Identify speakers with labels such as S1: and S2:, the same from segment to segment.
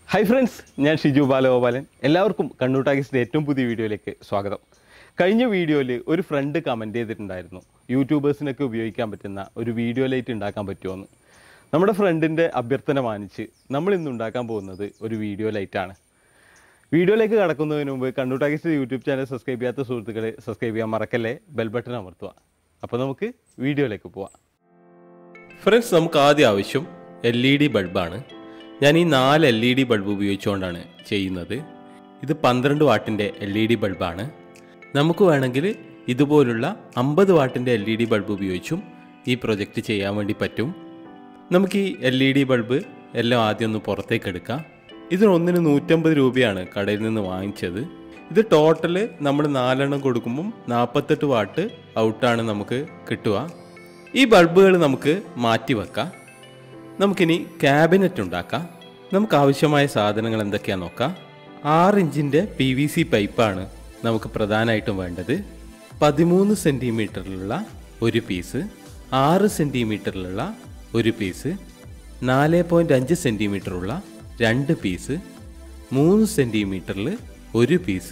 S1: hi friends ഞാൻ ഷിജു ബാലഗോപാലൻ എല്ലാവർക്കും കണ്ണൂർ ടാക്കീസിൻ്റെ ഏറ്റവും പുതിയ വീഡിയോയിലേക്ക് സ്വാഗതം കഴിഞ്ഞ വീഡിയോയിൽ ഒരു ഫ്രണ്ട് കമൻറ്റ് ചെയ്തിട്ടുണ്ടായിരുന്നു യൂട്യൂബേഴ്സിനൊക്കെ ഉപയോഗിക്കാൻ പറ്റുന്ന ഒരു വീഡിയോ ലൈറ്റ് ഉണ്ടാക്കാൻ പറ്റുമോയെന്ന് നമ്മുടെ ഫ്രണ്ടിൻ്റെ അഭ്യർത്ഥന മാനിച്ച് നമ്മൾ ഇന്ന് ഉണ്ടാക്കാൻ പോകുന്നത് ഒരു വീഡിയോ ലൈറ്റാണ് വീഡിയോയിലേക്ക് കടക്കുന്നതിന് മുമ്പ് Kannur talkies YouTube channel subscribe ചെയ്യാത്ത സുഹൃത്തുക്കളെ സബ്സ്ക്രൈബ് ചെയ്യാൻ മറക്കല്ലേ ബെൽ ബട്ടൺ അമർത്തുക അപ്പോൾ നമുക്ക് വീഡിയോയിലേക്ക് പോവാം ഫ്രണ്ട്സ് നമുക്ക് ആദ്യം ആവശ്യം എൽ ഇ ഡി ബൾബാണ് ഞാൻ ഈ നാല് എൽ ഇ ഡി ബൾബ് ഉപയോഗിച്ചുകൊണ്ടാണ് ചെയ്യുന്നത് ഇത് പന്ത്രണ്ട് വാട്ടിൻ്റെ എൽ ഇ ഡി ബൾബാണ് നമുക്ക് വേണമെങ്കിൽ ഇതുപോലുള്ള അമ്പത് വാട്ടിൻ്റെ എൽ ഇ ഡി ബൾബ് ഉപയോഗിച്ചും ഈ പ്രൊജക്റ്റ് ചെയ്യാൻ വേണ്ടി പറ്റും നമുക്ക് ഈ എൽ ഇ ഡി ബൾബ് എല്ലാം ആദ്യം ഒന്ന് പുറത്തേക്ക് എടുക്കാം ഇതിന് ഒന്നിന് നൂറ്റമ്പത് രൂപയാണ് കടയിൽ നിന്ന് വാങ്ങിച്ചത് ഇത് ടോട്ടൽ നമ്മൾ നാലെണ്ണം കൊടുക്കുമ്പം നാൽപ്പത്തെട്ട് വാട്ട് ഔട്ടാണ് നമുക്ക് കിട്ടുക ഈ ബൾബുകൾ നമുക്ക് മാറ്റി വെക്കാം നമുക്കിനി ക്യാബിനറ്റ് ഉണ്ടാക്കാം നമുക്ക് ആവശ്യമായ സാധനങ്ങൾ എന്തൊക്കെയാണെന്ന് നോക്കാം ആറ് ഇഞ്ചിൻ്റെ പി വി സി പൈപ്പാണ് നമുക്ക് പ്രധാനമായിട്ടും വേണ്ടത് പതിമൂന്ന് സെൻറ്റിമീറ്ററിലുള്ള ഒരു പീസ് ആറ് സെൻറ്റിമീറ്ററിലുള്ള ഒരു പീസ് നാല് പോയിൻറ്റ് അഞ്ച് സെൻറ്റിമീറ്ററുള്ള രണ്ട് പീസ് മൂന്ന് സെൻറ്റിമീറ്ററിൽ ഒരു പീസ്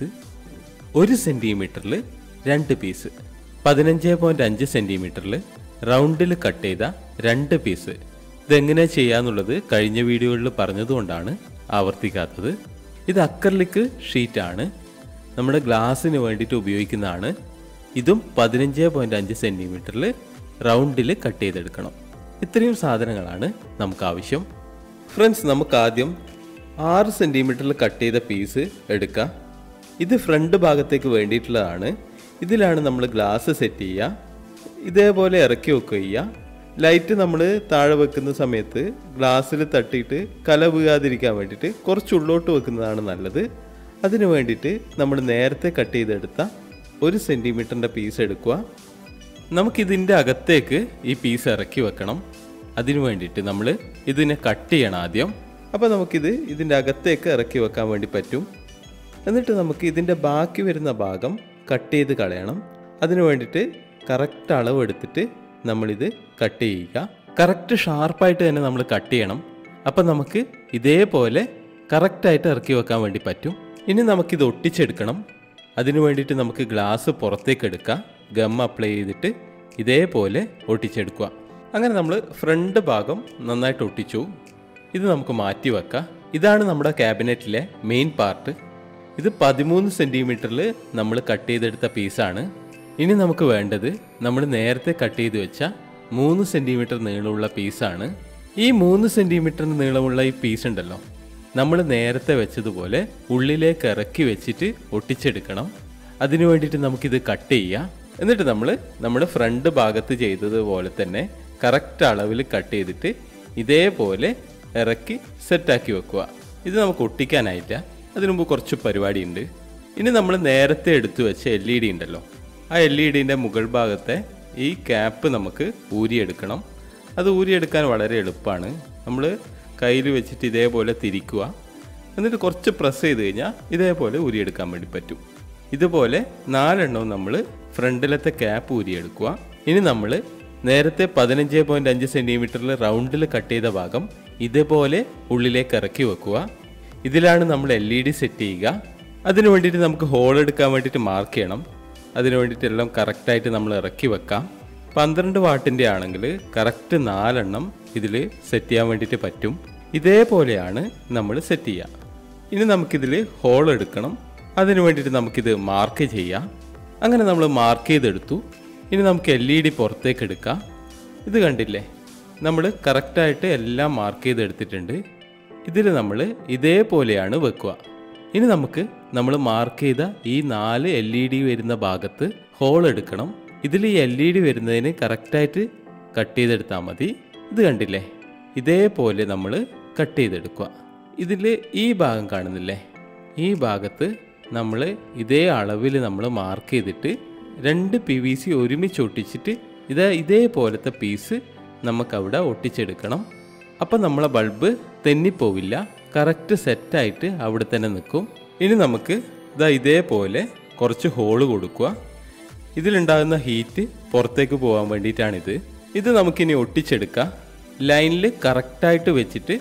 S1: ഒരു സെൻറ്റിമീറ്ററിൽ രണ്ട് പീസ് പതിനഞ്ച് പോയിൻറ്റ് അഞ്ച് സെൻറ്റിമീറ്ററിൽ റൗണ്ടിൽ കട്ട് ചെയ്ത രണ്ട് പീസ് ഇതെങ്ങനെ ചെയ്യാന്നുള്ളത് കഴിഞ്ഞ വീഡിയോകളിൽ പറഞ്ഞതുകൊണ്ടാണ് ആവർത്തിക്കാത്തത് ഇത് അക്കർലിക്ക് ഷീറ്റാണ് നമ്മുടെ ഗ്ലാസ്സിന് വേണ്ടിയിട്ട് ഉപയോഗിക്കുന്നതാണ് ഇതും പതിനഞ്ച് പോയിൻറ്റ് അഞ്ച് സെൻറ്റിമീറ്ററിൽ റൗണ്ടിൽ കട്ട് ചെയ്തെടുക്കണം ഇത്രയും സാധനങ്ങളാണ് നമുക്ക് ആവശ്യം ഫ്രണ്ട്സ് നമുക്ക് ആദ്യം ആറ് സെൻറ്റിമീറ്ററിൽ കട്ട് ചെയ്ത പീസ് എടുക്കാം ഇത് ഫ്രണ്ട് ഭാഗത്തേക്ക് വേണ്ടിയിട്ടുള്ളതാണ് ഇതിലാണ് നമ്മൾ ഗ്ലാസ് സെറ്റ് ചെയ്യുക ഇതേപോലെ ഇറക്കി വെക്കുക ചെയ്യുക ലൈറ്റ് നമ്മൾ താഴെ വെക്കുന്ന സമയത്ത് ഗ്ലാസ്സിൽ തട്ടിയിട്ട് കല വീഴാതിരിക്കാൻ വേണ്ടിയിട്ട് കുറച്ച് ഉള്ളോട്ട് വെക്കുന്നതാണ് നല്ലത് അതിന് വേണ്ടിയിട്ട് നമ്മൾ നേരത്തെ കട്ട് ചെയ്തെടുത്ത ഒരു സെൻറ്റിമീറ്ററിൻ്റെ പീസ് എടുക്കുക നമുക്കിതിൻ്റെ അകത്തേക്ക് ഈ പീസ് ഇറക്കി വെക്കണം അതിന് വേണ്ടിയിട്ട് നമ്മൾ ഇതിനെ കട്ട് ചെയ്യണം ആദ്യം അപ്പോൾ നമുക്കിത് ഇതിൻ്റെ അകത്തേക്ക് ഇറക്കി വെക്കാൻ വേണ്ടി പറ്റും എന്നിട്ട് നമുക്ക് ഇതിൻ്റെ ബാക്കി വരുന്ന ഭാഗം കട്ട് ചെയ്ത് കളയണം അതിന് വേണ്ടിയിട്ട് കറക്റ്റ് അളവ് എടുത്തിട്ട് നമ്മളിത് കട്ട് ചെയ്യുക കറക്റ്റ് ഷാർപ്പായിട്ട് തന്നെ നമ്മൾ കട്ട് ചെയ്യണം അപ്പം നമുക്ക് ഇതേപോലെ കറക്റ്റായിട്ട് ഇറക്കി വെക്കാൻ വേണ്ടി പറ്റും ഇനി നമുക്കിത് ഒട്ടിച്ചെടുക്കണം അതിന് വേണ്ടിയിട്ട് നമുക്ക് ഗ്ലാസ് പുറത്തേക്ക് എടുക്കാം ഗം അപ്ലൈ ചെയ്തിട്ട് ഇതേപോലെ ഒട്ടിച്ചെടുക്കുക അങ്ങനെ നമ്മൾ ഫ്രണ്ട് ഭാഗം നന്നായിട്ട് ഒട്ടിച്ചു ഇത് നമുക്ക് മാറ്റി വെക്കാം ഇതാണ് നമ്മുടെ ക്യാബിനറ്റിലെ മെയിൻ പാർട്ട് ഇത് പതിമൂന്ന് സെൻറ്റിമീറ്ററിൽ നമ്മൾ കട്ട് ചെയ്തെടുത്ത പീസാണ് ഇനി നമുക്ക് വേണ്ടത് നമ്മൾ നേരത്തെ കട്ട് ചെയ്ത് വെച്ച മൂന്ന് സെൻറ്റിമീറ്റർ നീളമുള്ള പീസാണ് ഈ മൂന്ന് സെൻറ്റിമീറ്റർ നീളമുള്ള ഈ പീസ് ഉണ്ടല്ലോ നമ്മൾ നേരത്തെ വെച്ചതുപോലെ ഉള്ളിലേക്ക് ഇറക്കി വെച്ചിട്ട് ഒട്ടിച്ചെടുക്കണം അതിനു വേണ്ടിയിട്ട് നമുക്കിത് കട്ട് ചെയ്യാം എന്നിട്ട് നമ്മൾ നമ്മുടെ ഫ്രണ്ട് ഭാഗത്ത് ചെയ്തതുപോലെ തന്നെ കറക്റ്റ് അളവിൽ കട്ട് ചെയ്തിട്ട് ഇതേപോലെ ഇറക്കി സെറ്റാക്കി വെക്കുക ഇത് നമുക്ക് ഒട്ടിക്കാനായില്ല അതിനു മുമ്പ് കുറച്ച് പരിപാടിയുണ്ട് ഇനി നമ്മൾ നേരത്തെ എടുത്തു വെച്ച എൽ ഇ ഡി ഉണ്ടല്ലോ ആ എൽ ഇ ഡിൻ്റെ മുകൾ ഭാഗത്തെ ഈ ക്യാപ്പ് നമുക്ക് ഊരിയെടുക്കണം അത് ഊരിയെടുക്കാൻ വളരെ എളുപ്പമാണ് നമ്മൾ കയ്യിൽ വെച്ചിട്ട് ഇതേപോലെ തിരിക്കുക എന്നിട്ട് കുറച്ച് പ്രസ് ചെയ്ത് കഴിഞ്ഞാൽ ഇതേപോലെ ഊരിയെടുക്കാൻ വേണ്ടി പറ്റും ഇതുപോലെ നാലെണ്ണവും നമ്മൾ ഫ്രണ്ടിലത്തെ ക്യാപ്പ് ഊരിയെടുക്കുക ഇനി നമ്മൾ നേരത്തെ പതിനഞ്ച് പോയിൻറ്റ് അഞ്ച് സെൻറ്റിമീറ്ററിൽ റൗണ്ടിൽ കട്ട് ചെയ്ത ഭാഗം ഇതേപോലെ ഉള്ളിലേക്ക് ഇറക്കി വെക്കുക ഇതിലാണ് നമ്മൾ എൽ ഇ ഡി സെറ്റ് ചെയ്യുക അതിന് വേണ്ടിയിട്ട് നമുക്ക് ഹോൾ എടുക്കാൻ വേണ്ടിയിട്ട് മാർക്ക് ചെയ്യണം അതിന് വേണ്ടിയിട്ട് എല്ലാം കറക്റ്റായിട്ട് നമ്മൾ ഇറക്കി വെക്കാം പന്ത്രണ്ട് വാട്ടിൻ്റെ ആണെങ്കിൽ കറക്റ്റ് നാലെണ്ണം ഇതിൽ സെറ്റ് ചെയ്യാൻ വേണ്ടിയിട്ട് പറ്റും ഇതേപോലെയാണ് നമ്മൾ സെറ്റ് ചെയ്യുക ഇനി നമുക്കിതിൽ ഹോൾ എടുക്കണം അതിന് വേണ്ടിയിട്ട് നമുക്കിത് മാർക്ക് ചെയ്യാം അങ്ങനെ നമ്മൾ മാർക്ക് ചെയ്തെടുത്തു ഇനി നമുക്ക് എൽ ഇ ഡി പുറത്തേക്ക് എടുക്കാം ഇത് കണ്ടില്ലേ നമ്മൾ കറക്റ്റായിട്ട് എല്ലാം മാർക്ക് ചെയ്തെടുത്തിട്ടുണ്ട് ഇതിൽ നമ്മൾ ഇതേപോലെയാണ് വെക്കുക ഇനി നമുക്ക് നമ്മൾ മാർക്ക് ചെയ്ത ഈ നാല് എൽ ഇ ഡി വരുന്ന ഭാഗത്ത് ഹോൾ എടുക്കണം ഇതിൽ ഈ എൽ ഇ ഡി വരുന്നതിന് കറക്റ്റായിട്ട് കട്ട് ചെയ്തെടുത്താൽ മതി ഇത് കണ്ടില്ലേ ഇതേപോലെ നമ്മൾ കട്ട് ചെയ്തെടുക്കുക ഇതിൽ ഈ ഭാഗം കാണുന്നില്ലേ ഈ ഭാഗത്ത് നമ്മൾ ഇതേ അളവിൽ നമ്മൾ മാർക്ക് ചെയ്തിട്ട് രണ്ട് പി വി സി ഒരുമിച്ച് ഒട്ടിച്ചിട്ട് ഇത് ഇതേപോലത്തെ പീസ് നമുക്കവിടെ ഒട്ടിച്ചെടുക്കണം അപ്പം നമ്മളെ ബൾബ് തെന്നിപ്പോവില്ല കറക്റ്റ് സെറ്റായിട്ട് അവിടെ തന്നെ നിൽക്കും ഇനി നമുക്ക് ഇതാ ഇതേപോലെ കുറച്ച് ഹോള് കൊടുക്കുക ഇതിലുണ്ടാകുന്ന ഹീറ്റ് പുറത്തേക്ക് പോകാൻ വേണ്ടിയിട്ടാണിത് ഇത് നമുക്കിനി ഒട്ടിച്ചെടുക്കാം ലൈനിൽ കറക്റ്റായിട്ട് വെച്ചിട്ട്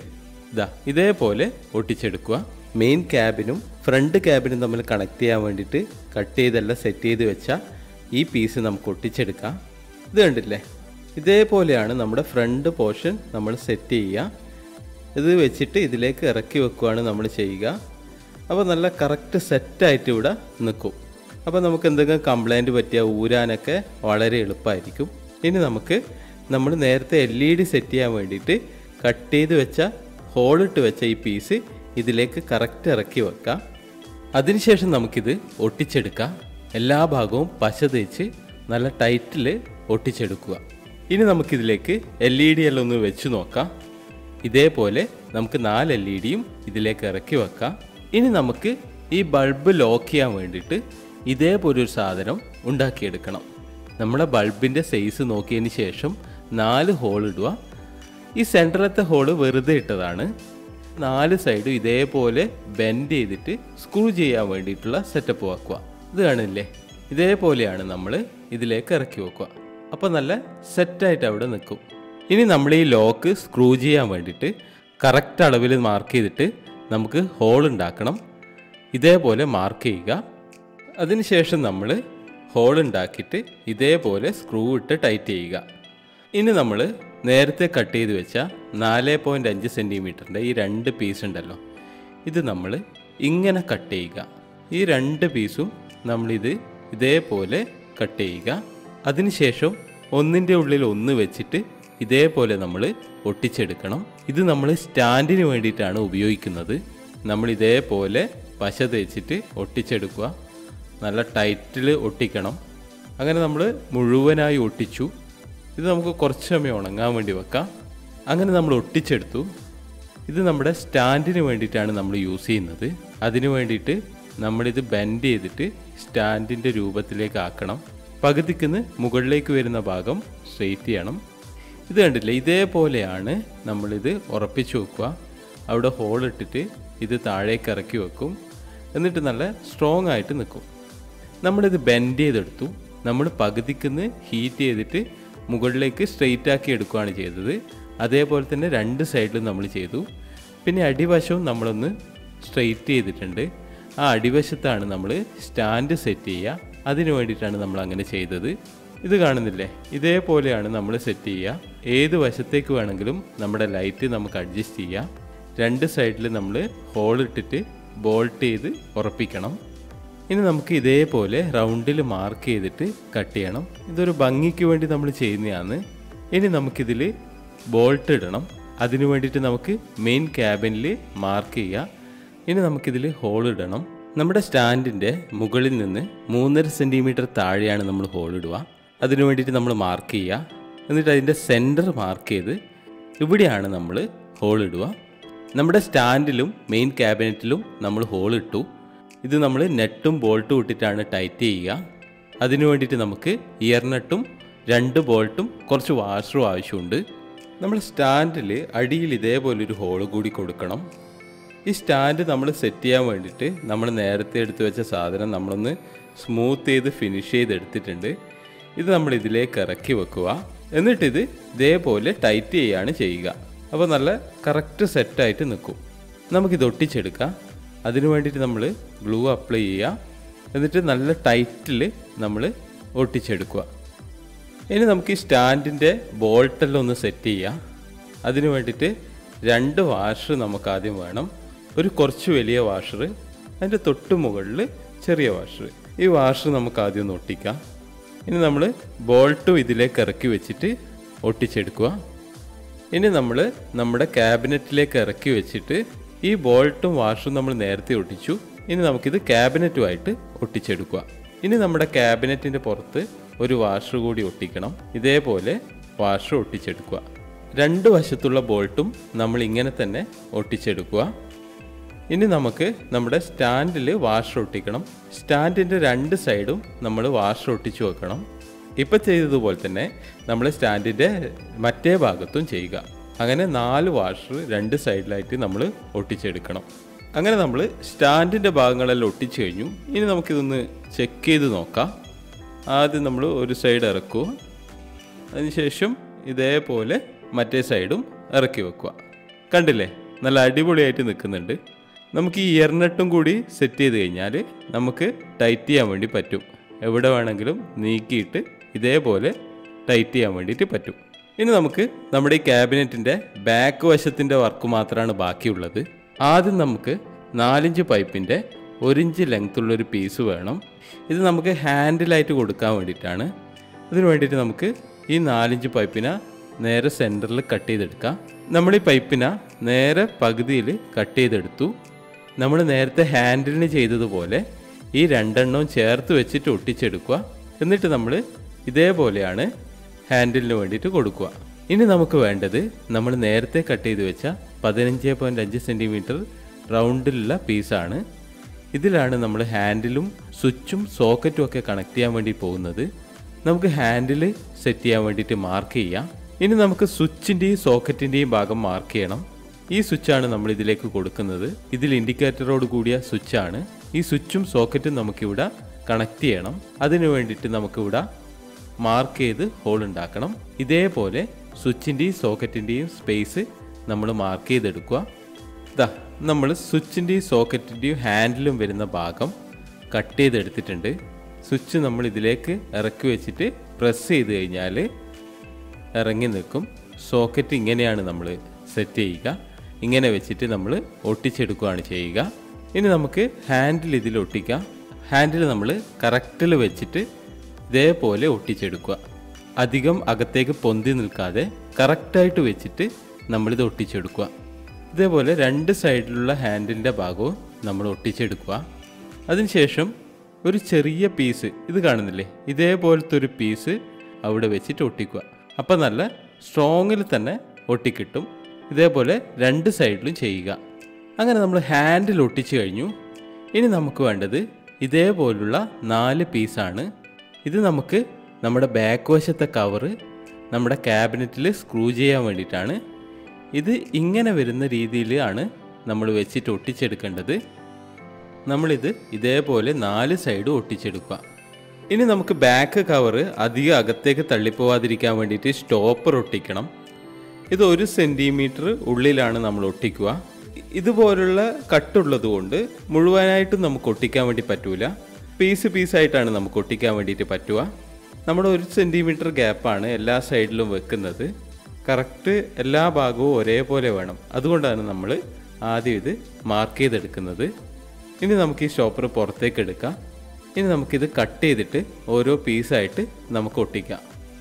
S1: ഇതാ ഇതേപോലെ ഒട്ടിച്ചെടുക്കുക മെയിൻ ക്യാബിനും ഫ്രണ്ട് ക്യാബിനും തമ്മിൽ കണക്ട് ചെയ്യാൻ വേണ്ടിയിട്ട് കട്ട് ചെയ്തെല്ലാം സെറ്റ് ചെയ്ത് വെച്ച ഈ പീസ് നമുക്ക് ഒട്ടിച്ചെടുക്കാം ഇത് കണ്ടില്ലേ ഇതേപോലെയാണ് നമ്മുടെ ഫ്രണ്ട് പോർഷൻ നമ്മൾ സെറ്റ് ചെയ്യുക ഇത് വെച്ചിട്ട് ഇതിലേക്ക് ഇറക്കി വെക്കുകയാണ് നമ്മൾ ചെയ്യുക അപ്പോൾ നല്ല കറക്റ്റ് സെറ്റായിട്ട് ഇവിടെ നിൽക്കും അപ്പോൾ നമുക്ക് എന്തെങ്കിലും കംപ്ലൈൻറ്റ് പറ്റിയാൽ ഊരാനൊക്കെ വളരെ എളുപ്പമായിരിക്കും ഇനി നമുക്ക് നമ്മൾ നേരത്തെ എൽ ഇ ഡി സെറ്റ് ചെയ്യാൻ വേണ്ടിയിട്ട് കട്ട് ചെയ്ത് വെച്ച ഹോളിട്ട് വെച്ച ഈ പീസ് ഇതിലേക്ക് കറക്റ്റ് ഇറക്കി വെക്കാം അതിനുശേഷം നമുക്കിത് ഒട്ടിച്ചെടുക്കാം എല്ലാ ഭാഗവും പശ തേച്ച് നല്ല ടൈറ്റിൽ ഒട്ടിച്ചെടുക്കുക ഇനി നമുക്കിതിലേക്ക് എൽ ഇ ഡി എല്ലാം ഒന്ന് വെച്ച് നോക്കാം ഇതേപോലെ നമുക്ക് നാല് എൽ ഇ ഡിയും ഇതിലേക്ക് ഇറക്കി വെക്കാം ഇനി നമുക്ക് ഈ ബൾബ് ലോക്ക് ചെയ്യാൻ വേണ്ടിയിട്ട് ഇതേപോലെ ഒരു സാധനം ഉണ്ടാക്കിയെടുക്കണം നമ്മുടെ ബൾബിൻ്റെ സൈസ് നോക്കിയതിന് ശേഷം നാല് ഹോൾ ഇടുക ഈ സെൻറ്ററിലത്തെ ഹോള് വെറുതെ ഇട്ടതാണ് നാല് സൈഡും ഇതേപോലെ ബെൻഡ് ചെയ്തിട്ട് സ്ക്രൂ ചെയ്യാൻ വേണ്ടിയിട്ടുള്ള സെറ്റപ്പ് ആക്കുക ഇത് കാണില്ലേ ഇതേപോലെയാണ് നമ്മൾ ഇതിലേക്ക് ഇറക്കി വെക്കുക അപ്പോൾ നല്ല സെറ്റായിട്ട് അവിടെ നിൽക്കും ഇനി നമ്മൾ ഈ ലോക്ക് സ്ക്രൂ ചെയ്യാൻ വേണ്ടിയിട്ട് കറക്റ്റ് അളവിൽ മാർക്ക് ചെയ്തിട്ട് നമുക്ക് ഹോൾ ഉണ്ടാക്കണം ഇതേപോലെ മാർക്ക് ചെയ്യുക അതിനുശേഷം നമ്മൾ ഹോൾ ഉണ്ടാക്കിയിട്ട് ഇതേപോലെ സ്ക്രൂ ഇട്ട് ടൈറ്റ് ചെയ്യുക ഇനി നമ്മൾ നേരത്തെ കട്ട് ചെയ്ത് വെച്ച നാല് പോയിൻറ്റ് അഞ്ച് സെൻറ്റിമീറ്ററിൻ്റെ ഈ രണ്ട് പീസ് ഉണ്ടല്ലോ ഇത് നമ്മൾ ഇങ്ങനെ കട്ട് ചെയ്യുക ഈ രണ്ട് പീസും നമ്മളിത് ഇതേപോലെ കട്ട് ചെയ്യുക അതിനുശേഷം ഒന്നിൻ്റെ ഉള്ളിൽ ഒന്ന് വെച്ചിട്ട് ഇതേപോലെ നമ്മൾ ഒട്ടിച്ചെടുക്കണം ഇത് നമ്മൾ സ്റ്റാൻഡിന് വേണ്ടിയിട്ടാണ് ഉപയോഗിക്കുന്നത് നമ്മൾ ഇതേപോലെ പശ തേച്ചിട്ട് ഒട്ടിച്ചെടുക്കുക നല്ല ടൈറ്റിൽ ഒട്ടിക്കണം അങ്ങനെ നമ്മൾ മുഴുവനായി ഒട്ടിച്ചു ഇത് നമുക്ക് കുറച്ച് സമയം ഉണങ്ങാൻ വേണ്ടി വെക്കാം അങ്ങനെ നമ്മൾ ഒട്ടിച്ചെടുത്തു ഇത് നമ്മുടെ സ്റ്റാൻഡിന് വേണ്ടിയിട്ടാണ് നമ്മൾ യൂസ് ചെയ്യുന്നത് അതിന് വേണ്ടിയിട്ട് നമ്മളിത് ബെൻഡ് ചെയ്തിട്ട് സ്റ്റാൻഡിൻ്റെ രൂപത്തിലേക്ക് ആക്കണം പകുതിക്കുന്ന് മുകളിലേക്ക് വരുന്ന ഭാഗം സ്ട്രെയിറ്റ് ചെയ്യണം ഇത് കണ്ടില്ലേ ഇതേപോലെയാണ് നമ്മളിത് ഉറപ്പിച്ചു വെക്കുക അവിടെ ഹോൾ ഇട്ടിട്ട് ഇത് താഴേക്ക് ഇറക്കി വെക്കും എന്നിട്ട് നല്ല സ്ട്രോങ് ആയിട്ട് നിൽക്കും നമ്മളിത് ബെൻഡ് ചെയ്തെടുത്തു നമ്മൾ പകുതിക്കുന്ന് ഹീറ്റ് ചെയ്തിട്ട് മുകളിലേക്ക് സ്ട്രെയിറ്റ് ആക്കി എടുക്കുകയാണ് ചെയ്തത് അതേപോലെ തന്നെ രണ്ട് സൈഡിലും നമ്മൾ ചെയ്തു പിന്നെ അടിവശവും നമ്മളൊന്ന് സ്ട്രെയിറ്റ് ചെയ്തിട്ടുണ്ട് ആ അടിവശത്താണ് നമ്മൾ സ്റ്റാൻഡ് സെറ്റ് ചെയ്യുക അതിന് വേണ്ടിയിട്ടാണ് നമ്മൾ അങ്ങനെ ചെയ്തത് ഇത് കാണുന്നില്ലേ ഇതേപോലെയാണ് നമ്മൾ സെറ്റ് ചെയ്യുക ഏത് വശത്തേക്ക് വേണമെങ്കിലും നമ്മുടെ ലൈറ്റ് നമുക്ക് അഡ്ജസ്റ്റ് ചെയ്യാം രണ്ട് സൈഡിൽ നമ്മൾ ഹോൾ ഇട്ടിട്ട് ബോൾട്ട് ചെയ്ത് ഉറപ്പിക്കണം ഇനി നമുക്ക് ഇതേപോലെ റൗണ്ടിൽ മാർക്ക് ചെയ്തിട്ട് കട്ട് ചെയ്യണം ഇതൊരു ഭംഗിക്ക് വേണ്ടി നമ്മൾ ചെയ്യുന്നതാണ് ഇനി നമുക്കിതിൽ ബോൾട്ട് ഇടണം അതിനു വേണ്ടിയിട്ട് നമുക്ക് മെയിൻ ക്യാബിനിൽ മാർക്ക് ചെയ്യാം ഇനി നമുക്കിതിൽ ഹോൾ ഇടണം നമ്മുടെ സ്റ്റാൻഡിൻ്റെ മുകളിൽ നിന്ന് മൂന്നര സെൻറ്റിമീറ്റർ താഴെയാണ് നമ്മൾ ഹോൾ ഇടുക അതിനു വേണ്ടിയിട്ട് നമ്മൾ മാർക്ക് ചെയ്യുക എന്നിട്ട് അതിൻ്റെ സെൻറ്റർ മാർക്ക് ചെയ്ത് ഇവിടെയാണ് നമ്മൾ ഹോൾ ഇടുക നമ്മുടെ സ്റ്റാൻഡിലും മെയിൻ ക്യാബിനറ്റിലും നമ്മൾ ഹോൾ ഇട്ടു ഇത് നമ്മൾ നെട്ടും ബോൾട്ടും ഇട്ടിട്ടാണ് ടൈറ്റ് ചെയ്യുക അതിനു വേണ്ടിയിട്ട് നമുക്ക് ഇയർ നെട്ടും രണ്ട് ബോൾട്ടും കുറച്ച് വാഷറും ആവശ്യമുണ്ട് നമ്മൾ സ്റ്റാൻഡിൽ അടിയിൽ ഇതേപോലൊരു ഹോൾ കൂടി കൊടുക്കണം ഈ സ്റ്റാൻഡ് നമ്മൾ സെറ്റ് ചെയ്യാൻ വേണ്ടിയിട്ട് നമ്മൾ നേരത്തെ എടുത്തു വെച്ച സാധനം നമ്മളൊന്ന് സ്മൂത്ത് ചെയ്ത് ഫിനിഷ് ചെയ്ത് എടുത്തിട്ടുണ്ട് ഇത് നമ്മൾ ഇതിലേക്ക് ഇറക്കി വെക്കുക എന്നിട്ടിത് ഇതേപോലെ ടൈറ്റ് ചെയ്യുകയാണ് ചെയ്യുക അപ്പോൾ നല്ല കറക്റ്റ് സെറ്റായിട്ട് നിൽക്കും നമുക്കിത് ഒട്ടിച്ചെടുക്കാം അതിനു വേണ്ടിയിട്ട് നമ്മൾ ഗ്ലൂ അപ്ലൈ ചെയ്യുക എന്നിട്ട് നല്ല ടൈറ്റിൽ നമ്മൾ ഒട്ടിച്ചെടുക്കുക ഇനി നമുക്ക് ഈ സ്റ്റാൻഡിൻ്റെ ബോൾട്ടെല്ലാം ഒന്ന് സെറ്റ് ചെയ്യാം അതിനു വേണ്ടിയിട്ട് രണ്ട് വാഷർ നമുക്ക് ആദ്യം വേണം ഒരു കുറച്ച് വലിയ വാഷർ അതിൻ്റെ തൊട്ട് മുകളിൽ ചെറിയ വാഷർ ഈ വാഷർ നമുക്ക് ആദ്യം ഒന്ന് ഒട്ടിക്കാം ഇനി നമ്മൾ ബോൾട്ടും ഇതിലേക്ക് ഇറക്കി വെച്ചിട്ട് ഒട്ടിച്ചെടുക്കുക ഇനി നമ്മൾ നമ്മുടെ ക്യാബിനറ്റിലേക്ക് ഇറക്കി വെച്ചിട്ട് ഈ ബോൾട്ടും വാഷും നമ്മൾ നേരത്തെ ഒട്ടിച്ചു ഇനി നമുക്കിത് ക്യാബിനറ്റുമായിട്ട് ഒട്ടിച്ചെടുക്കുക ഇനി നമ്മുടെ ക്യാബിനറ്റിൻ്റെ പുറത്ത് ഒരു വാഷർ കൂടി ഒട്ടിക്കണം ഇതേപോലെ വാഷർ ഒട്ടിച്ചെടുക്കുക രണ്ട് വശത്തുള്ള ബോൾട്ടും നമ്മൾ ഇങ്ങനെ തന്നെ ഒട്ടിച്ചെടുക്കുക ഇനി നമുക്ക് നമ്മുടെ സ്റ്റാൻഡിൽ വാഷർ ഒട്ടിക്കണം സ്റ്റാൻഡിൻ്റെ രണ്ട് സൈഡും നമ്മൾ വാഷർ ഒട്ടിച്ചു വെക്കണം ഇപ്പം ചെയ്തതുപോലെ തന്നെ നമ്മൾ സ്റ്റാൻഡിൻ്റെ മറ്റേ ഭാഗത്തും ചെയ്യുക അങ്ങനെ നാല് വാഷർ രണ്ട് സൈഡിലായിട്ട് നമ്മൾ ഒട്ടിച്ചെടുക്കണം അങ്ങനെ നമ്മൾ സ്റ്റാൻഡിൻ്റെ ഭാഗങ്ങളെല്ലാം ഒട്ടിച്ചു കഴിഞ്ഞു ഇനി നമുക്കിതൊന്ന് ചെക്ക് ചെയ്ത് നോക്കാം ആദ്യം നമ്മൾ ഒരു സൈഡ് ഇറക്കുക അതിനുശേഷം ഇതേപോലെ മറ്റേ സൈഡും ഇറക്കി വെക്കുക കണ്ടില്ലേ നല്ല അടിപൊളിയായിട്ട് നിൽക്കുന്നുണ്ട് നമുക്ക് ഈ ഇയർ നട്ടും കൂടി സെറ്റ് ചെയ്ത് കഴിഞ്ഞാൽ നമുക്ക് ടൈറ്റ് ചെയ്യാൻ വേണ്ടി പറ്റും എവിടെ വേണമെങ്കിലും നീക്കിയിട്ട് ഇതേപോലെ ടൈറ്റ് ചെയ്യാൻ വേണ്ടിയിട്ട് പറ്റും ഇനി നമുക്ക് നമ്മുടെ ഈ ക്യാബിനറ്റിൻ്റെ ബാക്ക് വശത്തിൻ്റെ വർക്ക് മാത്രമാണ് ബാക്കിയുള്ളത് ആദ്യം നമുക്ക് നാലിഞ്ച് പൈപ്പിൻ്റെ ഒരിഞ്ച് ലെങ്ത്തുള്ളൊരു പീസ് വേണം ഇത് നമുക്ക് ഹാൻഡിലായിട്ട് കൊടുക്കാൻ വേണ്ടിയിട്ടാണ് അതിന് വേണ്ടിയിട്ട് നമുക്ക് ഈ നാലിഞ്ച് പൈപ്പിനെ നേരെ സെൻറ്ററിൽ കട്ട് ചെയ്തെടുക്കാം നമ്മൾ ഈ പൈപ്പിനെ നേരെ പകുതിയിൽ കട്ട് ചെയ്തെടുത്തു നമ്മൾ നേരത്തെ ഹാൻഡിലിന് ചെയ്തതുപോലെ ഈ രണ്ടെണ്ണവും ചേർത്ത് വെച്ചിട്ട് ഒട്ടിച്ചെടുക്കുക എന്നിട്ട് നമ്മൾ ഇതേപോലെയാണ് ഹാൻഡിലിന് വേണ്ടിയിട്ട് കൊടുക്കുക ഇനി നമുക്ക് വേണ്ടത് നമ്മൾ നേരത്തെ കട്ട് ചെയ്ത് വെച്ച പതിനഞ്ച് പോയിൻറ്റ് അഞ്ച് സെൻറ്റിമീറ്റർ റൗണ്ടിലുള്ള പീസാണ് ഇതിലാണ് നമ്മൾ ഹാൻഡിലും സ്വിച്ചും സോക്കറ്റും ഒക്കെ കണക്ട് ചെയ്യാൻ വേണ്ടി പോകുന്നത് നമുക്ക് ഹാൻഡിൽ സെറ്റ് ചെയ്യാൻ വേണ്ടിയിട്ട് മാർക്ക് ചെയ്യാം ഇനി നമുക്ക് സ്വിച്ചിൻ്റെയും സോക്കറ്റിൻ്റെയും ഭാഗം മാർക്ക് ചെയ്യണം ഈ സ്വിച്ചാണ് നമ്മൾ ഇതിലേക്ക് കൊടുക്കുന്നത് ഇതിൽ ഇൻഡിക്കേറ്ററോട് കൂടിയ സ്വിച്ചാണ് ഈ സ്വിച്ചും സോക്കറ്റും നമുക്കിവിടെ കണക്ട് ചെയ്യണം അതിനു വേണ്ടിയിട്ട് നമുക്കിവിടെ മാർക്ക് ചെയ്ത് ഹോൾ ഉണ്ടാക്കണം ഇതേപോലെ സ്വിച്ചിൻ്റെയും സോക്കറ്റിൻ്റെയും സ്പേസ് നമ്മൾ മാർക്ക് ചെയ്തെടുക്കുക ഇതാ നമ്മൾ സ്വിച്ചിൻ്റെയും സോക്കറ്റിൻ്റെയും ഹാൻഡിലും വരുന്ന ഭാഗം കട്ട് ചെയ്തെടുത്തിട്ടുണ്ട് സ്വിച്ച് നമ്മൾ ഇതിലേക്ക് ഇറക്കി വെച്ചിട്ട് പ്രസ് ചെയ്ത് കഴിഞ്ഞാൽ ഇറങ്ങി നിൽക്കും സോക്കറ്റ് ഇങ്ങനെയാണ് നമ്മൾ സെറ്റ് ചെയ്യുക ഇങ്ങനെ വെച്ചിട്ട് നമ്മൾ ഒട്ടിച്ചെടുക്കുകയാണ് ചെയ്യുക ഇനി നമുക്ക് ഹാൻഡിൽ ഇതിൽ ഒട്ടിക്കാം ഹാൻഡിൽ നമ്മൾ കറക്റ്റിൽ വെച്ചിട്ട് ഇതേപോലെ ഒട്ടിച്ചെടുക്കുക അധികം അകത്തേക്ക് പൊന്തി നിൽക്കാതെ കറക്റ്റായിട്ട് വെച്ചിട്ട് നമ്മളിത് ഒട്ടിച്ചെടുക്കുക ഇതേപോലെ രണ്ട് സൈഡിലുള്ള ഹാൻഡിലിൻ്റെ ഭാഗവും നമ്മൾ ഒട്ടിച്ചെടുക്കുക അതിനുശേഷം ഒരു ചെറിയ പീസ് ഇത് കാണുന്നില്ലേ ഇതേപോലത്തെ ഒരു പീസ് അവിടെ വെച്ചിട്ട് ഒട്ടിക്കുക അപ്പം നല്ല സ്ട്രോങ്ങിൽ തന്നെ ഒട്ടിക്കിട്ടും ഇതേപോലെ രണ്ട് സൈഡിലും ചെയ്യുക അങ്ങനെ നമ്മൾ ഹാൻഡിൽ ഒട്ടിച്ചു കഴിഞ്ഞു ഇനി നമുക്ക് വേണ്ടത് ഇതേപോലുള്ള നാല് പീസാണ് ഇത് നമുക്ക് നമ്മുടെ ബാക്ക് വശത്തെ കവറ് നമ്മുടെ ക്യാബിനറ്റിൽ സ്ക്രൂ ചെയ്യാൻ വേണ്ടിയിട്ടാണ് ഇത് ഇങ്ങനെ വരുന്ന രീതിയിലാണ് നമ്മൾ വെച്ചിട്ട് ഒട്ടിച്ചെടുക്കേണ്ടത് നമ്മളിത് ഇതേപോലെ നാല് സൈഡും ഒട്ടിച്ചെടുക്കുക ഇനി നമുക്ക് ബാക്ക് കവറ് അധികം അകത്തേക്ക് തള്ളിപ്പോവാതിരിക്കാൻ വേണ്ടിയിട്ട് സ്റ്റോപ്പർ ഒട്ടിക്കണം ഇത് ഒരു സെൻറ്റിമീറ്റർ ഉള്ളിലാണ് നമ്മൾ ഒട്ടിക്കുക ഇതുപോലുള്ള കട്ടുള്ളത് കൊണ്ട് മുഴുവനായിട്ടും നമുക്ക് ഒട്ടിക്കാൻ വേണ്ടി പറ്റൂല പീസ് പീസായിട്ടാണ് നമുക്ക് ഒട്ടിക്കാൻ വേണ്ടിയിട്ട് പറ്റുക നമ്മുടെ ഒരു സെൻറ്റിമീറ്റർ ഗ്യാപ്പാണ് എല്ലാ സൈഡിലും വെക്കുന്നത് കറക്റ്റ് എല്ലാ ഭാഗവും ഒരേപോലെ വേണം അതുകൊണ്ടാണ് നമ്മൾ ആദ്യം ഇത് മാർക്ക് ചെയ്തെടുക്കുന്നത് ഇനി നമുക്ക് ഈ സ്റ്റോപ്പർ പുറത്തേക്ക് എടുക്കാം ഇനി നമുക്കിത് കട്ട് ചെയ്തിട്ട് ഓരോ പീസായിട്ട് നമുക്ക് ഒട്ടിക്കാം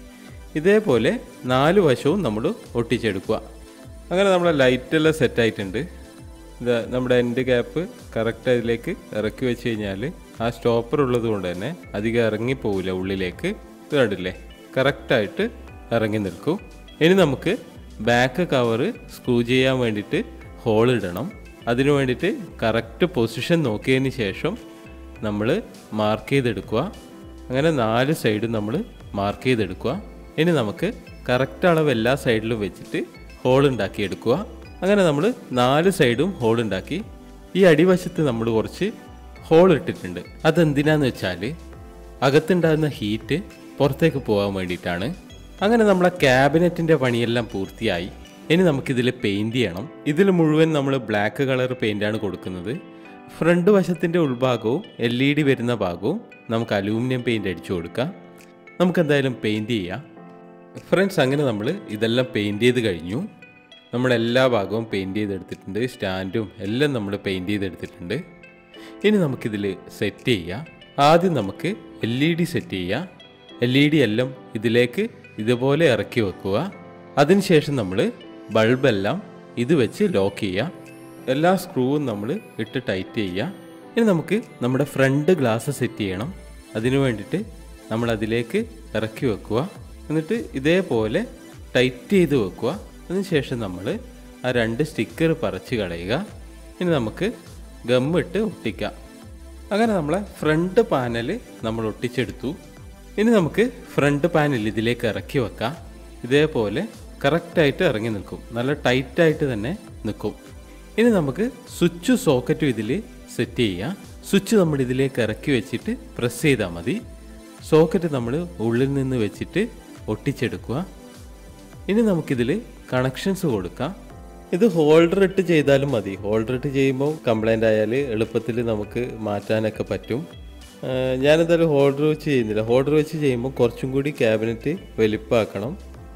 S1: ഇതേപോലെ നാല് വശവും നമ്മൾ ഒട്ടിച്ചെടുക്കുക അങ്ങനെ നമ്മളെ ലൈറ്റെല്ലാം സെറ്റായിട്ടുണ്ട് ഇത് നമ്മുടെ എൻഡ് ക്യാപ്പ് കറക്റ്റ് അതിലേക്ക് ഇറക്കി വെച്ച് കഴിഞ്ഞാൽ ആ സ്റ്റോപ്പർ ഉള്ളത് കൊണ്ട് തന്നെ അധികം ഇറങ്ങിപ്പോവില്ല ഉള്ളിലേക്ക് ഇത് കണ്ടില്ലേ കറക്റ്റായിട്ട് ഇറങ്ങി നിൽക്കും ഇനി നമുക്ക് ബാക്ക് കവറ് സ്ക്രൂ ചെയ്യാൻ വേണ്ടിയിട്ട് ഹോൾ ഇടണം അതിനു വേണ്ടിയിട്ട് കറക്റ്റ് പൊസിഷൻ നോക്കിയതിന് ശേഷം നമ്മൾ മാർക്ക് ചെയ്തെടുക്കുക അങ്ങനെ നാല് സൈഡും നമ്മൾ മാർക്ക് ചെയ്തെടുക്കുക ഇനി നമുക്ക് കറക്റ്റ് അളവ് എല്ലാ സൈഡിലും വെച്ചിട്ട് ഹോൾ ഉണ്ടാക്കിയെടുക്കുക അങ്ങനെ നമ്മൾ നാല് സൈഡും ഹോൾ ഉണ്ടാക്കി ഈ അടിവശത്ത് നമ്മൾ കുറച്ച് ഹോൾ ഇട്ടിട്ടുണ്ട് അതെന്തിനാന്ന് വെച്ചാൽ അകത്തുണ്ടാകുന്ന ഹീറ്റ് പുറത്തേക്ക് പോകാൻ വേണ്ടിയിട്ടാണ് അങ്ങനെ നമ്മളെ ക്യാബിനറ്റിൻ്റെ പണിയെല്ലാം പൂർത്തിയായി ഇനി നമുക്കിതിൽ പെയിൻറ് ചെയ്യണം ഇതിൽ മുഴുവൻ നമ്മൾ ബ്ലാക്ക് കളർ പെയിൻ്റാണ് കൊടുക്കുന്നത് ഫ്രണ്ട് വശത്തിൻ്റെ ഉൾഭാഗവും എൽ ഇ ഡി വരുന്ന ഭാഗവും നമുക്ക് അലൂമിനിയം പെയിൻ്റ് അടിച്ചു കൊടുക്കാം നമുക്ക് എന്തായാലും പെയിൻറ് ചെയ്യാം ഫ്രണ്ട്സ് അങ്ങനെ നമ്മൾ ഇതെല്ലാം പെയിൻറ് ചെയ്ത് കഴിഞ്ഞു നമ്മൾ എല്ലാ ഭാഗവും പെയിൻറ് ചെയ്തെടുത്തിട്ടുണ്ട് സ്റ്റാൻഡും എല്ലാം നമ്മൾ പെയിൻറ് ചെയ്തെടുത്തിട്ടുണ്ട് ഇനി നമുക്കിതിൽ സെറ്റ് ചെയ്യാം ആദ്യം നമുക്ക് എൽ ഇ ഡി സെറ്റ് ചെയ്യാം എൽ ഇ ഡി എല്ലാം ഇതിലേക്ക് ഇതുപോലെ ഇറക്കി വെക്കുക അതിനുശേഷം നമ്മൾ ബൾബെല്ലാം ഇത് വെച്ച് ലോക്ക് ചെയ്യാം എല്ലാ സ്ക്രൂവും നമ്മൾ ഇട്ട് ടൈറ്റ് ചെയ്യുക ഇനി നമുക്ക് നമ്മുടെ ഫ്രണ്ട് ഗ്ലാസ് സെറ്റ് ചെയ്യണം അതിനു വേണ്ടിയിട്ട് നമ്മൾ അതിലേക്ക് ഇറക്കി വെക്കുക എന്നിട്ട് ഇതേപോലെ ടൈറ്റ് ചെയ്ത് വെക്കുക അതിനുശേഷം നമ്മൾ ആ രണ്ട് സ്റ്റിക്കർ പറിച്ച് കളയുക ഇനി നമുക്ക് ഗമ്മിട്ട് ഒട്ടിക്കാം അങ്ങനെ നമ്മളെ ഫ്രണ്ട് പാനൽ നമ്മൾ ഒട്ടിച്ചെടുത്തു ഇനി നമുക്ക് ഫ്രണ്ട് പാനൽ ഇതിലേക്ക് ഇറക്കി വെക്കാം ഇതേപോലെ കറക്റ്റായിട്ട് ഇറങ്ങി നിൽക്കും നല്ല ടൈറ്റായിട്ട് തന്നെ നിൽക്കും ഇനി നമുക്ക് സ്വിച്ച് സോക്കറ്റും ഇതിൽ സെറ്റ് ചെയ്യാം സ്വിച്ച് നമ്മൾ ഇതിലേക്ക് ഇറക്കി വെച്ചിട്ട് പ്രസ് ചെയ്താൽ മതി സോക്കറ്റ് നമ്മൾ ഉള്ളിൽ നിന്ന് വെച്ചിട്ട് ഒട്ടിച്ചെടുക്കുക ഇനി നമുക്കിതിൽ കണക്ഷൻസ് കൊടുക്കാം
S2: ഇത് ഹോൾഡർ ഇട്ട് ചെയ്താലും മതി ഹോൾഡർ ഇട്ട് ചെയ്യുമ്പോൾ കംപ്ലൈൻ്റ് ആയാൽ എളുപ്പത്തിൽ നമുക്ക് മാറ്റാനൊക്കെ പറ്റും ആ, ഞാനെന്തായാലും ഹോൾഡർ വെച്ച് ചെയ്യുന്നില്ല ഹോൾഡർ വെച്ച് ചെയ്യുമ്പോൾ കുറച്ചും കൂടി ക്യാബിനറ്റ് വലിപ്പമാക്കണം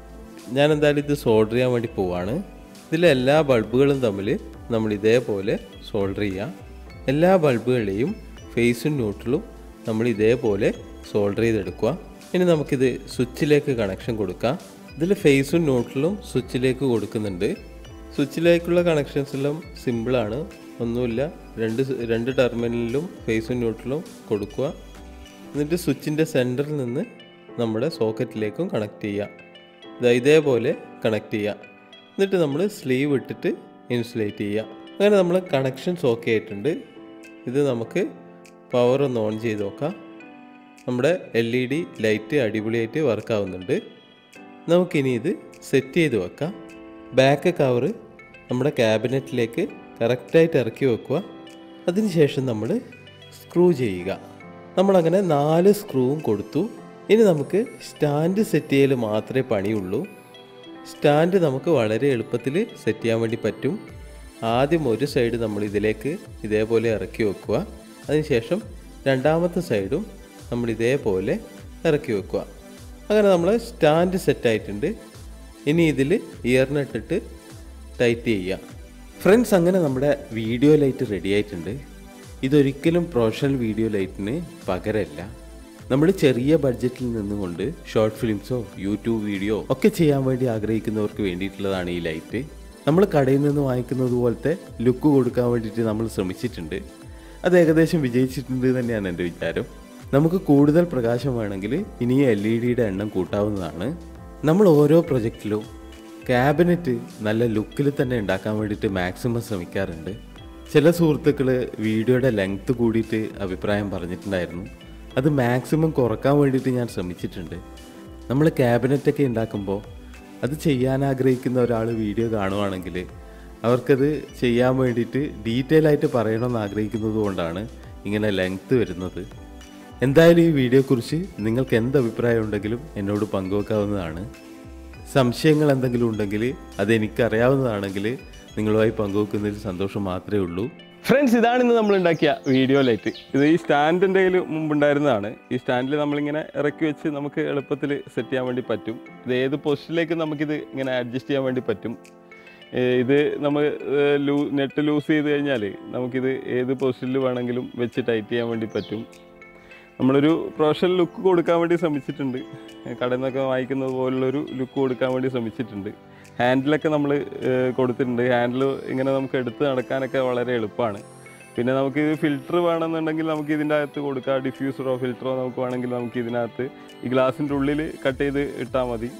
S2: ഞാൻ എന്തായാലും ഇത് സോൾഡർ ചെയ്യാൻ വേണ്ടി പോവാണ് ഇതിലെ എല്ലാ ബൾബുകളും തമ്മിൽ നമ്മൾ ഇതേപോലെ സോൾഡർ ചെയ്യാം എല്ലാ ബൾബുകളുടെയും ഫേസും ന്യൂട്രലും നമ്മൾ ഇതേപോലെ സോൾഡർ ചെയ്തെടുക്കുക ഇനി നമുക്കിത് സ്വിച്ചിലേക്ക് കണക്ഷൻ കൊടുക്കാം ഇതിൽ ഫേസും ന്യൂട്രലും സ്വിച്ചിലേക്ക് കൊടുക്കുന്നുണ്ട് സ്വിച്ചിലേക്കുള്ള കണക്ഷൻസ് എല്ലാം സിമ്പിളാണ് ഒന്നുമില്ല രണ്ട് സ് രണ്ട് ടെർമിനലിലും ഫേസും ന്യൂട്രലും കൊടുക്കുക എന്നിട്ട് സ്വിച്ചിൻ്റെ സെൻറ്ററിൽ നിന്ന് നമ്മുടെ സോക്കറ്റിലേക്കും കണക്ട് ചെയ്യാം ഇതാ ഇതേപോലെ കണക്ട് ചെയ്യാം എന്നിട്ട് നമ്മൾ സ്ലീവ് ഇട്ടിട്ട് ഇൻസുലേറ്റ് ചെയ്യുക അങ്ങനെ നമ്മൾ കണക്ഷൻസ് ഓക്കെ ആയിട്ടുണ്ട് ഇത് നമുക്ക് പവർ ഒന്ന് ഓൺ ചെയ്ത് നോക്കാം നമ്മുടെ എൽ ഇ ഡി ലൈറ്റ് അടിപൊളിയായിട്ട് വർക്ക് ആവുന്നുണ്ട് നമുക്കിനി ഇത് സെറ്റ് ചെയ്ത് വെക്കാം ബാക്ക് കവർ നമ്മുടെ ക്യാബിനറ്റിലേക്ക് കറക്റ്റായിട്ട് ഇറക്കി വെക്കുക അതിനുശേഷം നമ്മൾ സ്ക്രൂ ചെയ്യുക നമ്മളങ്ങനെ നാല് സ്ക്രൂവും കൊടുത്തു ഇനി നമുക്ക് സ്റ്റാൻഡ് സെറ്റ് ചെയ്യൽ മാത്രമേ പണിയുള്ളൂ സ്റ്റാൻഡ് നമുക്ക് വളരെ എളുപ്പത്തിൽ സെറ്റ് ചെയ്യാൻ വേണ്ടി പറ്റും ആദ്യം ഒരു സൈഡ് നമ്മൾ ഇതിലേക്ക് ഇതേപോലെ ഇറക്കി വെക്കുക അതിനുശേഷം രണ്ടാമത്തെ സൈഡും നമ്മൾ ഇതേപോലെ ഇറക്കി വെക്കുക അങ്ങനെ നമ്മൾ സ്റ്റാൻഡ് സെറ്റ് ആയിട്ടുണ്ട് ഇനി ഇതിൽ ഇയറിനിട്ടിട്ട് ടൈറ്റ് ചെയ്യുക ഫ്രണ്ട്സ് അങ്ങനെ നമ്മുടെ വീഡിയോ ലൈറ്റ് റെഡി ആയിട്ടുണ്ട് ഇതൊരിക്കലും പ്രൊഫഷണൽ വീഡിയോ ലൈറ്റിന് പകരമല്ല നമ്മൾ ചെറിയ ബഡ്ജറ്റിൽ നിന്നുകൊണ്ട് ഷോർട്ട് ഫിലിംസോ യൂട്യൂബ് വീഡിയോ ഒക്കെ ചെയ്യാൻ വേണ്ടി ആഗ്രഹിക്കുന്നവർക്ക് വേണ്ടിയിട്ടുള്ളതാണ് ഈ ലൈറ്റ് നമ്മൾ കടയിൽ നിന്ന് വാങ്ങിക്കുന്നത് പോലത്തെ ലുക്ക് കൊടുക്കാൻ വേണ്ടിയിട്ട് നമ്മൾ ശ്രമിച്ചിട്ടുണ്ട് അത് ഏകദേശം വിജയിച്ചിട്ടുണ്ട് തന്നെയാണ് എൻ്റെ വിചാരം നമുക്ക് കൂടുതൽ പ്രകാശം വേണമെങ്കിൽ ഇനി എൽ ഇ ഡിയുടെ എണ്ണം കൂട്ടാവുന്നതാണ് നമ്മൾ ഓരോ പ്രൊജക്റ്റിലും ക്യാബിനറ്റ് നല്ല ലുക്കിൽ തന്നെ ഉണ്ടാക്കാൻ വേണ്ടിയിട്ട് മാക്സിമം ശ്രമിക്കാറുണ്ട് ചില സുഹൃത്തുക്കൾ വീഡിയോയുടെ ലെങ്ത് കൂടിയിട്ട് അഭിപ്രായം പറഞ്ഞിട്ടുണ്ടായിരുന്നു അത് മാക്സിമം കുറക്കാൻ വേണ്ടിയിട്ട് ഞാൻ ശ്രമിച്ചിട്ടുണ്ട് നമ്മൾ ക്യാബിനറ്റൊക്കെ ഉണ്ടാക്കുമ്പോൾ അത് ചെയ്യാൻ ആഗ്രഹിക്കുന്ന ഒരാൾ വീഡിയോ കാണുവാണെങ്കിൽ അവർക്കത് ചെയ്യാൻ വേണ്ടിയിട്ട് ഡീറ്റെയിൽ ആയിട്ട് പറയണമെന്ന് ആഗ്രഹിക്കുന്നത് കൊണ്ടാണ് ഇങ്ങനെ ലെങ്ത് വരുന്നത് എന്തായാലും ഈ വീഡിയോയെക്കുറിച്ച് നിങ്ങൾക്ക് എന്ത് അഭിപ്രായം ഉണ്ടെങ്കിലും എന്നോട് പങ്കുവെക്കാവുന്നതാണ് സംശയങ്ങൾ എന്തെങ്കിലും ഉണ്ടെങ്കിൽ അത് എനിക്കറിയാവുന്നതാണെങ്കിൽ നിങ്ങളുമായി പങ്കുവെക്കുന്നതിൽ സന്തോഷം മാത്രമേ ഉള്ളൂ
S1: ഫ്രണ്ട്സ് ഇതാണ് ഇന്ന് നമ്മൾ ഉണ്ടാക്കിയ വീഡിയോ ലൈറ്റ് ഇത് ഈ സ്റ്റാൻഡിൻ്റെ കയ്യിൽ മുമ്പുണ്ടായിരുന്നതാണ് ഈ സ്റ്റാൻഡിൽ നമ്മളിങ്ങനെ ഇറക്കി വെച്ച് നമുക്ക് എളുപ്പത്തിൽ സെറ്റ് ചെയ്യാൻ വേണ്ടി പറ്റും ഇത് ഏത് പൊസിഷനിലേക്ക് നമുക്കിത് ഇങ്ങനെ അഡ്ജസ്റ്റ് ചെയ്യാൻ വേണ്ടി പറ്റും ഏ, ഇത് നമ്മൾ ലൂ നെറ്റ് ലൂസ് ചെയ്ത് കഴിഞ്ഞാൽ നമുക്കിത് ഏത് പൊസിഷനിൽ വേണമെങ്കിലും വെച്ച് ടൈറ്റ് ചെയ്യാൻ വേണ്ടി പറ്റും നമ്മളൊരു പ്രൊഫഷണൽ ലുക്ക് കൊടുക്കാൻ വേണ്ടി ശ്രമിച്ചിട്ടുണ്ട് കടയിൽ നിന്നൊക്കെ വാങ്ങിക്കുന്നത് പോലുള്ളൊരു ലുക്ക് കൊടുക്കാൻ വേണ്ടി ശ്രമിച്ചിട്ടുണ്ട് ഹാൻഡിലൊക്കെ നമ്മൾ കൊടുത്തിട്ടുണ്ട് ഹാൻഡിൽ ഇങ്ങനെ നമുക്ക് എടുത്ത് നടക്കാനൊക്കെ വളരെ എളുപ്പമാണ് പിന്നെ നമുക്ക് ഇത് ഫിൽറ്റർ വേണമെന്നുണ്ടെങ്കിൽ നമുക്ക് ഇതിൻ്റെ അകത്ത് കൊടുക്കാം ഡിഫ്യൂസറോ ഫിൽറ്ററോ നമുക്ക് വേണമെങ്കിൽ നമുക്ക് ഇതിനകത്ത് ഈ ഗ്ലാസിൻ്റെ ഉള്ളിൽ കട്ട് ചെയ്ത് ഇട്ടാൽ മതി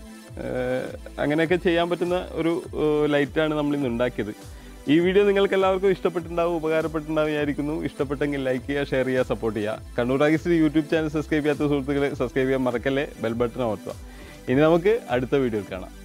S1: ഏഹ് അങ്ങനെയൊക്കെ ചെയ്യാൻ പറ്റുന്ന ഒരു ഏഹ് ലൈറ്റാണ് നമ്മൾ ഇന്ന് ഉണ്ടാക്കിയത് ഈ വീഡിയോ നിങ്ങൾക്ക് എല്ലാവർക്കും ഇഷ്ടപ്പെട്ടിട്ടുണ്ടാവും ഉപകാരപ്പെട്ടിട്ടുണ്ടാവും വിചാരിക്കുന്നു ഇഷ്ടപ്പെട്ടെങ്കിൽ ലൈക്ക് ചെയ്യുക ഷെയർ ചെയ്യുക സപ്പോർട്ട് ചെയ്യുക Kannur August YouTube channel subscribe ചെയ്യാത്ത സുഹൃത്തുക്കളെ സബ്സ്ക്രൈബ് ചെയ്യാൻ മറക്കല്ലേ ബെൽ ബട്ടൺ അമർത്തുക ഇനി നമുക്ക് അടുത്ത വീഡിയോയിൽ കാണാം